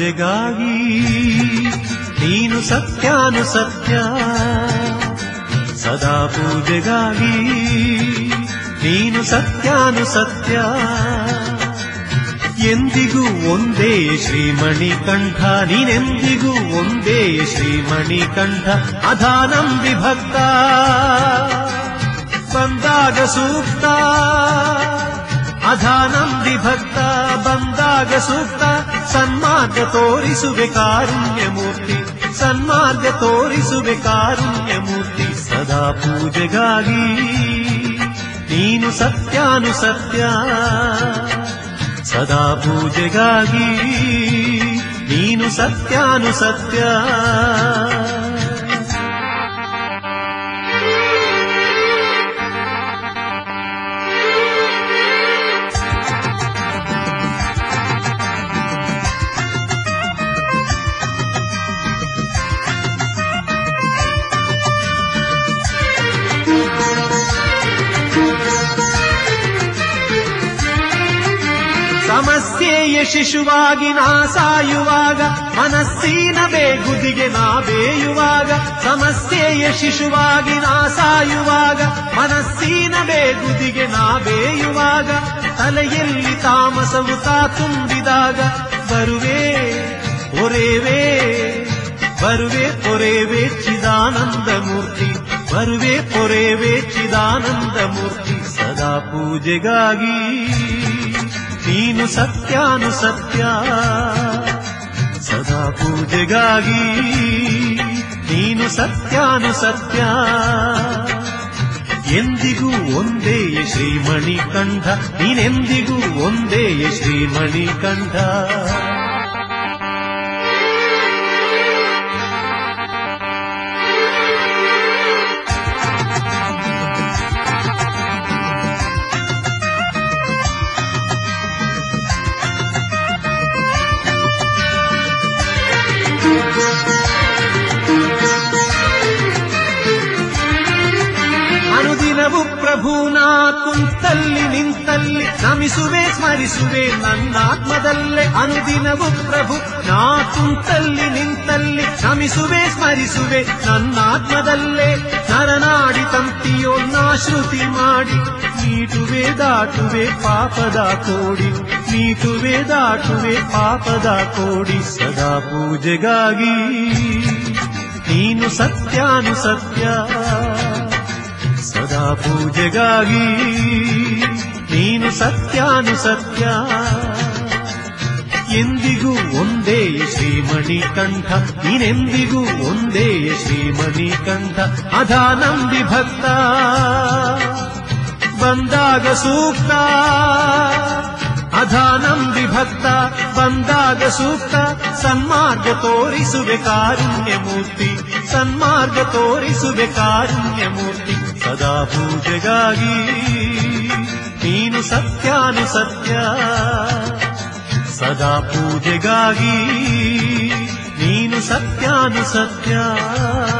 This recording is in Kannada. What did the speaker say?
ಪೂಜೆಗಾಗಿ ನೀನು ಸತ್ಯಾನು ಸತ್ಯ ಸದಾ ಪೂಜೆಗಾಗಿ ನೀನು ಸತ್ಯಾನು ಸತ್ಯ ಎಂದಿಗೂ ಒಂದೇ ಶ್ರೀಮಣಿ ಕಂಠ ನೀನೆಂದಿಗೂ ಒಂದೇ ಶ್ರೀಮಣಿ ಕಂಠ ಅಧಾನಂದಿ ಭಕ್ತ ಬಂದಾಗ ಸೂಕ್ತ ಅಧಾನಂದಿ ಭಕ್ತ ಬಂದಾಗ ಸೂಕ್ತ ಸನ್ಮಾರ್ಗ ತೋರಿಸುವೆ ಕಾರುಣ್ಯ ಮೂರ್ತಿ ಸನ್ಮಾರ್ಗ ತೋರಿಸುವೆ ಕಾರುಣ್ಯ ಮೂರ್ತಿ ಸದಾ ಪೂಜೆಗಾಗಿ ನೀನು ಸತ್ಯಾನು ಸತ್ಯ ಸದಾ ಪೂಜೆಗಾಗಿ ನೀನು ಸತ್ಯಾನು ಸತ್ಯ ಸಮಸ್ಯೆಯ ಶಿಶುವಾಗಿ ನಾ ಸಾಯುವಾಗ ಮನಸ್ಸಿನ ಬೇಗುದಿಗೆ ನಾ ಬೇಯುವಾಗ ಸಮಸ್ಯೆಯ ಶಿಶುವಾಗಿ ನಾ ಸಾಯುವಾಗ ಮನಸ್ಸಿನ ಬೇಗುದಿಗೆ ನಾ ಬೇಯುವಾಗ ತಲೆಯಲ್ಲಿ ತಾಮಸವು ತಾ ತುಂಬಿದಾಗ ಬರುವೆ ಒರೇವೇ ಬರುವೆ ಪೊರೆವೆ ಚಿದಾನಂದ ಮೂರ್ತಿ ಬರುವೆ ಪೊರೆವೆ ಚಿದಾನಂದ ಮೂರ್ತಿ ಸದಾ ಪೂಜೆಗಾಗಿ ನೀನು ಸತ್ಯಾನು ಸತ್ಯ ಸದಾ ಪೂಜೆಗಾಗಿ ನೀನು ಸತ್ಯಾನು ಸತ್ಯ ಎಂದಿಗೂ ಒಂದೇ ಶ್ರೀಮಣಿ ಕಂಠ ನೀನೆಂದಿಗೂ ಒಂದೇ ಶ್ರೀಮಣಿ ಕಂಠ ಅನುದಿನವು ಪ್ರಭುನಾ ಕುಂತಲ್ಲಿ ನಿಂತಲ್ಲಿ ನಮಿಸುವೆ ಸ್ಮರಿಸುವೆ ನನ್ನಾತ್ಮದಲ್ಲೇ ಅನುದಿನವು ಪ್ರಭು ನಾ ಕುಂತಲ್ಲಿ ನಿಂತಲ್ಲಿ ನಮಿಸುವೆ ಸ್ಮರಿಸುವೆ ನನ್ನಾತ್ಮದಲ್ಲೇ ನರನಾಡಿ ತಂತಿಯೋನ್ನ ಶ್ರುತಿ ಮಾಡಿ ನೀಟುವೆ ದಾಟುವೆ ಪಾಪದ ಕೋಡಿ ನೀಟುವೆ ದಾಟುವೆ ಪಾಪದ ಕೋಡಿ ಸದಾ ಪೂಜೆಗಾಗಿ ನೀನು ಸತ್ಯಾನು ಸತ್ಯ ಸದಾ ಪೂಜೆಗಾಗಿ ನೀನು ಸತ್ಯಾನು ಸತ್ಯ ಎಂದಿಗೂ ಒಂದೇ ಶ್ರೀಮಣಿ ಕಂಠ ನೀನೆಂದಿಗೂ ಒಂದೇ ಶ್ರೀಮಣಿ ಕಂಠ ಅಧಾನಂದಿ ಭಕ್ತ ಬಂದಾಗ ಸೂಕ್ತ ಅಧಾನಂದಿ ಭಕ್ತ ಬಂದಾಗ ಸೂಕ್ತ ಸನ್ಮಾರ್ಗ ತೋರಿಸುವೆ ಕಾರುಣ್ಯ ಮೂರ್ತಿ ಸನ್ಮಾರ್ಗ ತೋರಿಸುವೆ ಕಾರುಣ್ಯ ಮೂರ್ತಿ ಸದಾ ಪೂಜೆಗಾಗಿ ನೀನು ಸತ್ಯಾನು ಸತ್ಯ ಸದಾ ಪೂಜೆಗಾಗಿ ನೀನು ಸತ್ಯಾನು ಸತ್ಯ